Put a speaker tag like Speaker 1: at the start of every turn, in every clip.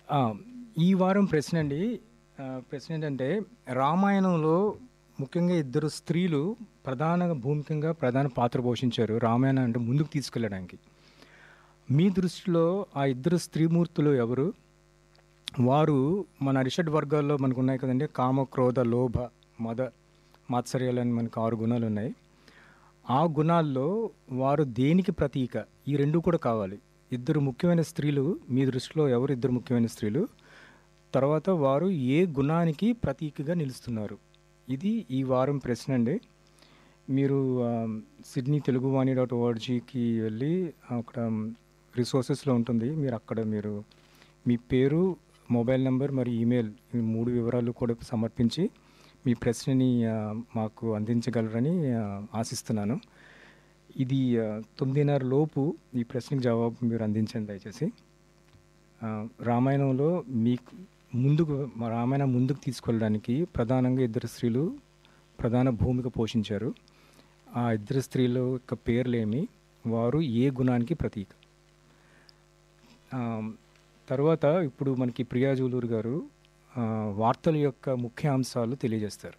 Speaker 1: ఆ, ఈ వారం ప్రశ్న అండి ఆ, ప్రశ్న ఏంటంటే రామాయణంలో ముఖ్యంగా ఇద్దరు స్త్రీలు ప్రధాన భూమికంగా ప్రధాన పాత్ర పోషించారు రామాయణం అంటే ముందుకు తీసుకెళ్ళడానికి మీ దృష్టిలో ఆ ఇద్దరు స్త్రీమూర్తులు ఎవరు వారు మన అరిషడ్ వర్గాల్లో మనకు ఉన్నాయి కదండి కామ క్రోధ లోభ మద మాత్సర్యాలు అని మనకు ఆరు గుణాలు ఉన్నాయి ఆ గుణాల్లో వారు దేనికి ప్రతీక ఈ రెండు కూడా కావాలి ఇద్దరు ముఖ్యమైన స్త్రీలు మీ దృష్టిలో ఎవరు ఇద్దరు ముఖ్యమైన స్త్రీలు తర్వాత వారు ఏ గుణానికి ప్రతీకగా నిలుస్తున్నారు ఇది ఈ వారం ప్రశ్న అండి మీరు ఆ, సిడ్నీ తెలుగు వాణి డాట్ ఓఆర్జీకి వెళ్ళి అక్కడ రిసోర్సెస్లో ఉంటుంది మీరు అక్కడ మీరు మీ పేరు మొబైల్ నెంబర్ మరియు ఈమెయిల్ ఈ మూడు వివరాలు కూడా సమర్పించి మీ ప్రశ్నని ఆ, మాకు అందించగలరని ఆ, ఆశిస్తున్నాను ఇది ఆ, తొమ్మిదిన్నర లోపు ఈ ప్రశ్నకు జవాబు మీరు అందించండి దయచేసి ఆ, రామాయణంలో మీకు ముందుకు మా రామాయణం ముందుకు తీసుకెళ్ళడానికి ప్రధానంగా ఇద్దరు స్త్రీలు ప్రధాన భూమిక పోషించారు ఆ ఇద్దరు స్త్రీల యొక్క పేర్లేమి వారు ఏ గుణానికి ప్రతీక ఆ, తర్వాత ఇప్పుడు మనకి ప్రియా జూలూరు గారు ఆ, వార్తల యొక్క ముఖ్య అంశాలు తెలియజేస్తారు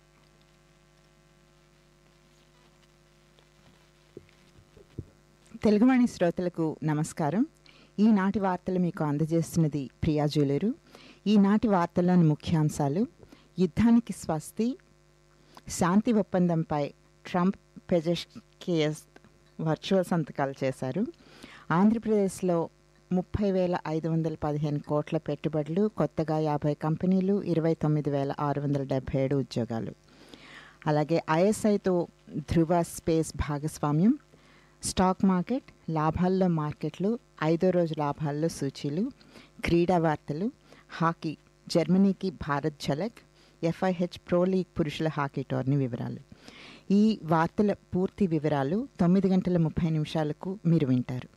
Speaker 2: తెలుగువాణి శ్రోతలకు నమస్కారం ఈనాటి వార్తలు మీకు అందజేస్తున్నది ప్రియా జ్యువెలరు ఈనాటి వార్తల్లోని ముఖ్యాంశాలు యుద్ధానికి స్వస్తి శాంతి ఒప్పందంపై ట్రంప్ పెజెస్కియస్ వర్చువల్ సంతకాలు చేశారు ఆంధ్రప్రదేశ్లో ముప్పై వేల ఐదు వందల పదిహేను కోట్ల పెట్టుబడులు కొత్తగా యాభై కంపెనీలు ఇరవై తొమ్మిది వేల ఆరు వందల డెబ్బై ఏడు ఉద్యోగాలు అలాగే ఐఎస్ఐతో ధృవ స్పేస్ భాగస్వామ్యం స్టాక్ మార్కెట్ లాభాల్లో మార్కెట్లు ఐదో రోజు లాభాల్లో సూచీలు క్రీడా వార్తలు హాకీ జర్మనీకి భారత్ ఝలక్ ఎఫ్ఐహెచ్ ప్రో లీగ్ పురుషుల హాకీ టోర్నీ వివరాలు ఈ వార్తల పూర్తి వివరాలు తొమ్మిది గంటల ముప్పై నిమిషాలకు మీరు వింటారు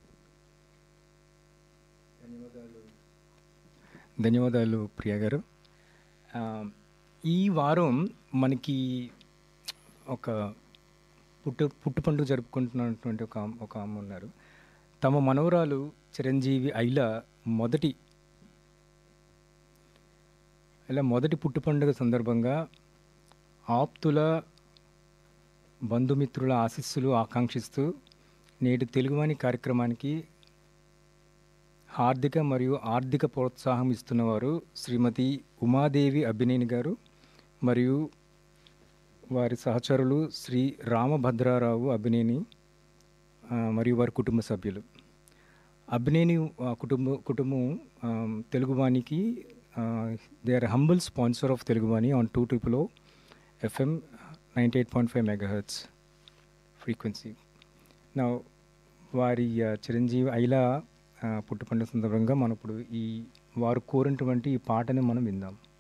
Speaker 1: ధన్యవాదాలు ప్రియా గారు ఆ, ఈ వారం మనకి ఒక పుట్టు పుట్టు పండుగ జరుపుకుంటున్నటువంటి ఒక ఆమ్- ఒక ఆమె ఉన్నారు తమ మనవరాలు చిరంజీవి ఐల మొదటి ఇలా మొదటి పుట్టు పండుగ సందర్భంగా ఆప్తుల బంధుమిత్రుల ఆశీస్సులు ఆకాంక్షిస్తూ నేటి తెలుగువాణి కార్యక్రమానికి ఆర్థిక మరియు ఆర్థిక ప్రోత్సాహం ఇస్తున్నవారు శ్రీమతి ఉమాదేవి అభినేని గారు మరియు వారి సహచరులు శ్రీ రామభద్రారావు అభినేని ఆ, మరియు వారి కుటుంబ సభ్యులు అభినేని ఆ, కుటుంబ కుటుంబం ఆ, తెలుగువాణికి they are humble sponsor of Teluguvani on two triple FM ninety eight point five megahertz frequency నా వారి ఆ, చిరంజీవి ఐలా ఆ, పుట్టుపండుగ సందర్భంగా మనం ఇప్పుడు ఈ వారు కోరినటువంటి ఈ పాటని మనం విందాం